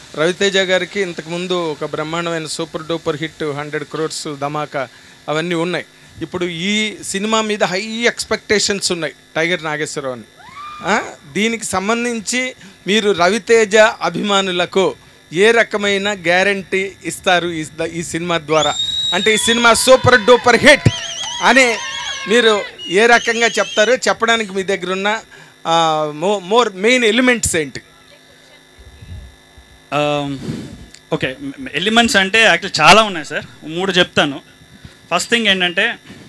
రవితేజ గారికి ఇంతకుముందు ఒక బ్రహ్మాండమైన super duper hit hundred crores Dhamaka అవన్నీ ఉన్నాయి ఇప్పుడు ఈ సినిమా మీద హై ఎక్స్పెక్టేషన్స్ ఉన్నాయి టైగర్ నాగేశ్వరరావు అని ఆ, దీనికి సంబంధించి మీరు రవితేజ అభిమానులకు ఏ రకమైన గ్యారంటీ ఇస్తారు ఈ ఈ సినిమా ద్వారా అంటే ఈ సినిమా సూపర్ డూపర్ హిట్ అని మీరు ఏ రకంగా చెప్తారు చెప్పడానికి మీ దగ్గర ఉన్న మోర్ మెయిన్ ఎలిమెంట్స్ ఏంటి ఓకే ఎలిమెంట్స్ అంటే యాక్చువల్ చాలా ఉన్నాయి సార్ మూడు చెప్తాను ఫస్ట్ థింగ్ ఏంటంటే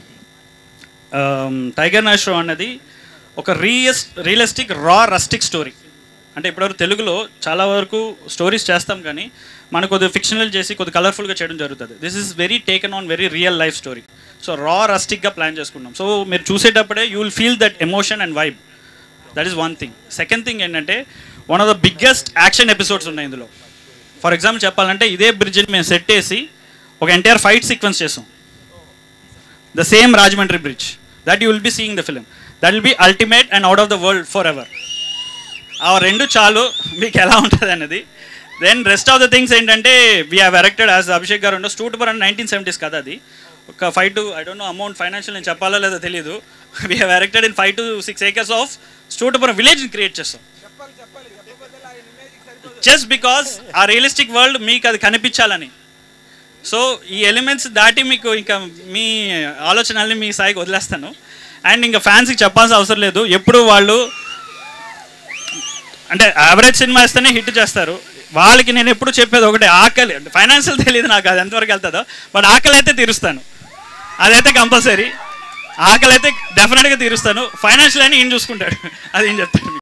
టైగర్ నాషో అన్నది ఒక రియస్ రియలిస్టిక్ రా రస్టిక్ స్టోరీ అంటే ఇప్పటివరకు తెలుగులో చాలా వరకు స్టోరీస్ చేస్తాం కానీ మనకు కొద్దిగా ఫిక్షనల్ చేసి కొద్దిగా కలర్ఫుల్గా చేయడం జరుగుతుంది this is very taken on very real life story so raw రస్టిక్గా ప్లాన్ చేసుకున్నాం సో మీరు చూసేటప్పుడే you will feel that emotion and vibe that is one thing second thing ఏంటంటే one of the biggest action episodes ఉన్నాయి ఇందులో for example చెప్పాలంటే ఇదే బ్రిడ్జ్ని మేము సెట్ చేసి ఒక ఎంటైర్ ఫైట్ సీక్వెన్స్ చేసాం the same Rajahmundry bridge that you will be seeing the film that will be ultimate and out of the world forever ఆ రెండు చాలు మీకు ఎలా ఉంటుంది అనేది then rest of the things ఏంటంటే we have erected as Abhishek garu ఉండో స్టూట్ అండ్ నైన్టీన్ సెవెంటీస్ కదా అది ఒక five to I don't know amount financial నేను చెప్పాలో లేదో తెలియదు we have erected in five to six acres of Stuartpuram విలేజ్ని క్రియేట్ చేస్తాం జస్ట్ బికాస్ ఆ రియలిస్టిక్ వరల్డ్ మీకు అది కనిపించాలని సో ఈ ఎలిమెంట్స్ దాటి మీకు ఇంకా మీ ఆలోచనల్ని మీ స్థాయికి వదిలేస్తాను అండ్ ఇంకా ఫ్యాన్స్కి చెప్పాల్సిన అవసరం లేదు ఎప్పుడు వాళ్ళు అంటే యావరేజ్ సినిమా ఇస్తేనే హిట్ చేస్తారు వాళ్ళకి నేను ఎప్పుడు చెప్పేది ఒకటే ఆకలి అంటే ఫైనాన్షియల్ తెలియదు నాకు అది ఎంతవరకు వెళ్తుందో బట్ ఆకలి అయితే తీరుస్తాను అదైతే కంపల్సరీ ఆకలి అయితే డెఫినెట్గా తీరుస్తాను ఫైనాన్షియల్ అని ఈయన చూసుకుంటాడు అది ఏం చెప్తాను